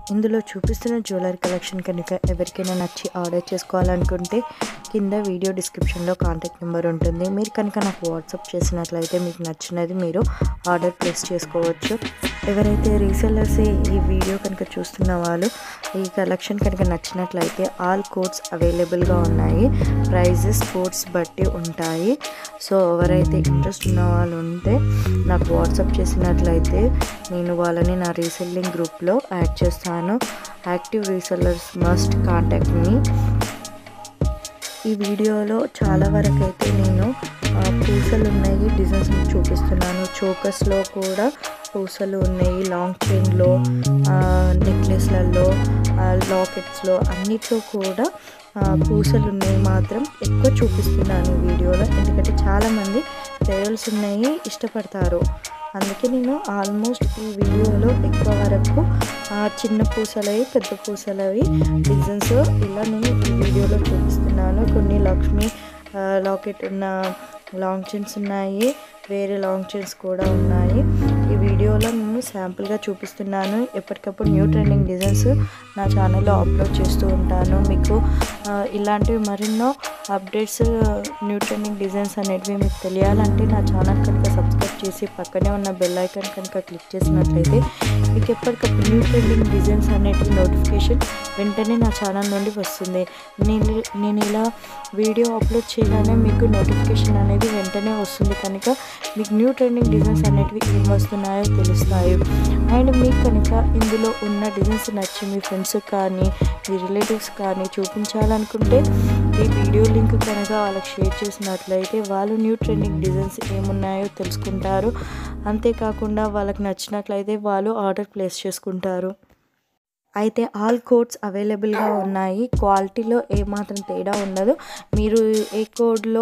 ఇందులో చూపిస్తున్న jewellery collection కనుక ఎవరికైనా నచ్చి ఆర్డర్ చేసుకోవాలనుకుంటే కింద వీడియో డిస్క్రిప్షన్లో కాంటాక్ట్ నెంబర్ ఉంటుంది మీరు కనుక నాకు వాట్సాప్ చేసినట్లయితే మీకు నచ్చినది మీరు ఆర్డర్ ప్లేస్ చేసుకోవచ్చు ఎవరైతే రీసెల్లర్స్ ఈ వీడియో కనుక చూస్తున్న వాళ్ళు ఈ కలెక్షన్ కనుక నచ్చినట్లయితే ఆల్ కోడ్స్ అవైలబుల్గా ఉన్నాయి ప్రైజెస్ కోడ్స్ బట్టి ఉంటాయి సో ఎవరైతే ఇంట్రెస్ట్ ఉన్న వాళ్ళు ఉంటే నాకు వాట్సాప్ చేసినట్లయితే నేను వాళ్ళని నా రీసెల్లింగ్ గ్రూప్లో యాడ్ చేస్తాను active resellers must contact me ఈ వీడియోలో చాలా వరకు అయితే నేను ఆ, పూసలు ఉన్నాయి డిజైన్స్ మీకు చూపిస్తున్నాను చోకస్లో కూడా పూసలు ఉన్నాయి లాంగ్ చైన్లో నెక్లెస్లలో లాకెట్స్లో అన్నిట్లో కూడా ఆ, పూసలు ఉన్నాయి మాత్రం ఎక్కువ చూపిస్తున్నాను ఈ వీడియోలో ఎందుకంటే చాలామంది పేరల్స్ ఉన్నాయి ఇష్టపడతారు అందుకే నేను ఆల్మోస్ట్ ఈ వీడియోలో ఎక్కువ వరకు ఆ, చిన్న పూసలవి పెద్ద పూసలవి డిజైన్స్ ఇలా నేను ఈ వీడియోలో చూపిస్తున్నాను కొన్ని లక్ష్మి ఆ, లాకెట్ ఉన్న లాంగ్ చైన్స్ ఉన్నాయి వేరే లాంగ్ చైన్స్ కూడా ఉన్నాయి ఈ వీడియోలో నేను శాంపుల్గా చూపిస్తున్నాను ఎప్పటికప్పుడు న్యూ ట్రెండింగ్ డిజైన్స్ నా ఛానల్లో అప్లోడ్ చేస్తూ ఉంటాను మీకు ఆ, ఇలాంటివి మరెన్నో అప్డేట్స్ న్యూ ట్రెండింగ్ డిజైన్స్ అనేటివి మీకు తెలియాలంటే నా ఛానల్ కనుక సబ్స్క్రైబ్ చేసి పక్కనే ఉన్న బెల్ ఐకాన్ కనుక క్లిక్ చేసినట్లయితే మీకు ఎప్పటికప్పుడు న్యూ ట్రెండింగ్ డిజైన్స్ అనేటివి నోటిఫికేషన్ వెంటనే నా ఛానల్ నుండి వస్తుంది నేను నేను ఇలా వీడియో అప్లోడ్ చేయగానే మీకు నోటిఫికేషన్ అనేది వెంటనే వస్తుంది కనుక మీకు న్యూ ట్రెండింగ్ డిజైన్స్ అనేటివి ఏం వస్తున్నాయో తెలుస్తాయి అండ్ మీకు కనుక ఇందులో ఉన్న డిజైన్స్ నచ్చి మీ ఫ్రెండ్స్ కానీ మీ రిలేటివ్స్ కానీ చూపించాలనుకుంటే ఈ వీడియో లింక్ కనుక వాళ్ళకి షేర్ చేసినట్లయితే వాళ్ళు న్యూ ట్రెండింగ్ డిజైన్స్ ఏమున్నాయో తెలుసుకుంటారు అంతేకాకుండా వాళ్ళకి నచ్చినట్లయితే వాళ్ళు ఆర్డర్ ప్లేస్ చేసుకుంటారు అయితే ఆల్ కోడ్స్ అవైలబుల్గా ఉన్నాయి క్వాలిటీలో ఏమాత్రం తేడా ఉండదు మీరు ఏ కోడ్లో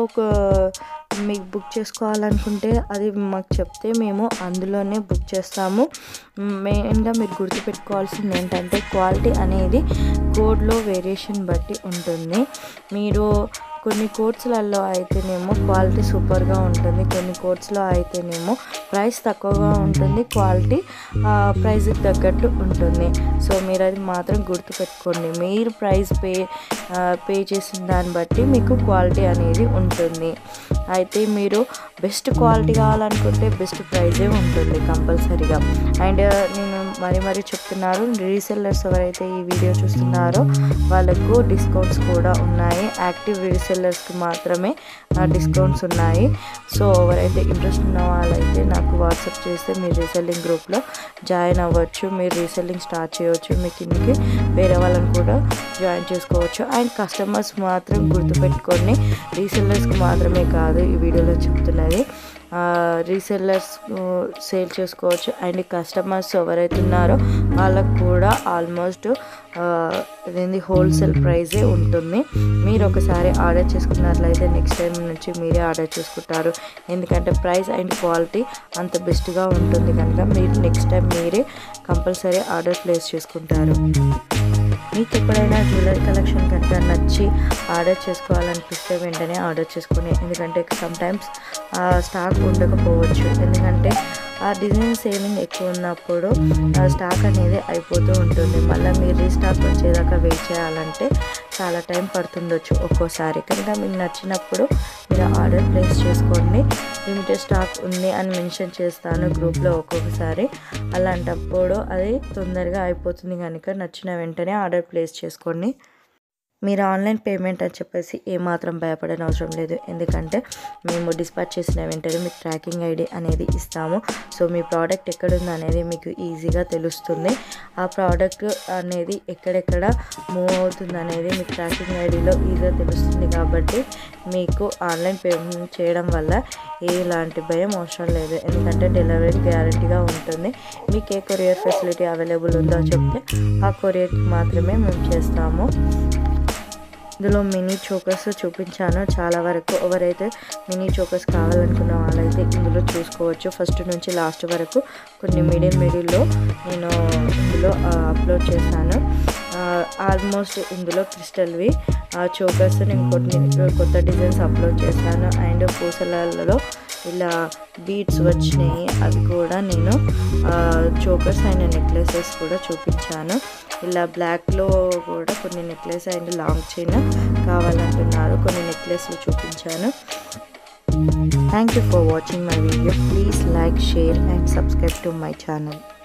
మీకు బుక్ చేసుకోవాలనుకుంటే అది మాకు చెప్తే మేము అందులోనే బుక్ చేస్తాము మెయిన్గా మీరు గుర్తుపెట్టుకోవాల్సింది ఏంటంటే క్వాలిటీ అనేది కోడ్లో వేరియేషన్ బట్టి ఉంటుంది మీరు కొన్ని కోర్సులలో అయితేనేమో క్వాలిటీ సూపర్గా ఉంటుంది కొన్ని కోర్సులో అయితేనేమో ప్రైస్ తక్కువగా ఉంటుంది క్వాలిటీ ప్రైస్కి తగ్గట్టు ఉంటుంది సో మీరు అది మాత్రం గుర్తుపెట్టుకోండి మీరు ప్రైస్ పే పే చేసిన దాన్ని బట్టి మీకు క్వాలిటీ అనేది ఉంటుంది అయితే మీరు బెస్ట్ క్వాలిటీ కావాలనుకుంటే బెస్ట్ ప్రైజే ఉంటుంది కంపల్సరీగా అండ్ నేను మరీ మరీ చెప్తున్నారు రీసెల్లర్స్ ఎవరైతే ఈ వీడియో చూస్తున్నారో వాళ్ళకు డిస్కౌంట్స్ కూడా ఉన్నాయి యాక్టివ్ రీసెల్లర్స్కి మాత్రమే డిస్కౌంట్స్ ఉన్నాయి సో ఎవరైతే ఇంట్రెస్ట్ ఉన్న వాళ్ళైతే నాకు వాట్సాప్ చేస్తే మీరు రీసెల్లింగ్ గ్రూప్లో జాయిన్ అవ్వచ్చు మీరు రీసెల్లింగ్ స్టార్ట్ చేయవచ్చు మీ కిందకి వేరే వాళ్ళని కూడా జాయిన్ చేసుకోవచ్చు అండ్ కస్టమర్స్ మాత్రం గుర్తుపెట్టుకొని రీసెల్లర్స్కి మాత్రమే కాదు ఈ వీడియోలో చెప్తున్నది రీసెల్లర్స్ సేల్ చేసుకోవచ్చు అండ్ కస్టమర్స్ ఎవరైతే ఉన్నారో వాళ్ళకు కూడా ఆల్మోస్ట్ ఇదేంది హోల్సేల్ ప్రైజే ఉంటుంది మీరు ఒకసారి ఆర్డర్ చేసుకున్నట్లయితే నెక్స్ట్ టైం నుంచి మీరే ఆర్డర్ చేసుకుంటారు ఎందుకంటే ప్రైస్ అండ్ క్వాలిటీ అంత బెస్ట్గా ఉంటుంది కనుక మీరు నెక్స్ట్ టైం మీరే కంపల్సరీ ఆర్డర్ ప్లేస్ చేసుకుంటారు మీకు ఎప్పుడైనా జ్యువెలరీ కలెక్షన్ కనుక నచ్చి ఆర్డర్ చేసుకోవాలనిపిస్తే వెంటనే ఆర్డర్ చేసుకుని ఎందుకంటే సమ్ టైమ్స్ స్టాక్ ఉండకపోవచ్చు ఎందుకంటే ఆ డిజైన్ సేలింగ్ ఎక్కువ ఉన్నప్పుడు ఆ స్టాక్ అనేది అయిపోతూ ఉంటుంది మళ్ళీ మీరు రీస్టాక్ వచ్చేదాకా వెయిట్ చేయాలంటే చాలా టైం పడుతుండొచ్చు ఒక్కోసారి కనుక మీకు నచ్చినప్పుడు మీరు ఆర్డర్ ప్లేస్ చేసుకోండి లిమిటెడ్ స్టాక్ ఉంది అని మెన్షన్ చేస్తాను గ్రూప్లో ఒక్కొక్కసారి అలాంటప్పుడు అది తొందరగా అయిపోతుంది కనుక నచ్చిన వెంటనే ఆర్డర్ ప్లేస్ చేసుకోండి మీరు ఆన్లైన్ పేమెంట్ అని చెప్పేసి ఏమాత్రం భయపడని అవసరం లేదు ఎందుకంటే మేము డిస్పాచ్ చేసిన వెంటనే మీకు ట్రాకింగ్ ఐడి అనేది ఇస్తాము సో మీ ప్రోడక్ట్ ఎక్కడుంది అనేది మీకు ఈజీగా తెలుస్తుంది ఆ ప్రోడక్ట్ అనేది ఎక్కడెక్కడ మూవ్ అవుతుంది అనేది మీకు ట్రాకింగ్ ఐడిలో ఈజీగా తెలుస్తుంది కాబట్టి మీకు ఆన్లైన్ పేమెంట్ చేయడం వల్ల ఎలాంటి భయం అవసరం లేదు ఎందుకంటే డెలివరీ గ్యారంటీగా ఉంటుంది మీకు ఏ కొరియర్ ఫెసిలిటీ అవైలబుల్ ఉందో చెప్తే ఆ కొరియర్కి మాత్రమే మేము చేస్తాము ఇందులో మినీ చోకర్స్ చూపించాను చాలా వరకు ఎవరైతే మినీ చోకర్స్ కావాలనుకున్న వాళ్ళైతే ఇందులో చూసుకోవచ్చు ఫస్ట్ నుంచి లాస్ట్ వరకు కొన్ని మిడిల్ మిడిల్లో నేను ఇందులో అప్లోడ్ చేశాను ఆల్మోస్ట్ ఇందులో క్రిస్టల్వి చోకర్స్ నేను కొన్ని కొత్త డిజైన్స్ అప్లోడ్ చేశాను అండ్ పూసలలో ఇలా బీడ్స్ వచ్చినాయి అవి కూడా నేను చోకర్స్ అయిన నెక్లెసెస్ కూడా చూపించాను ఇలా బ్లాక్లో కూడా కొన్ని నెక్లెస్ అండ్ లాంగ్ చైన్ కావాలంటున్నారు కొన్ని నెక్లెస్లు చూపించాను thank you for watching my video please like share and subscribe to my channel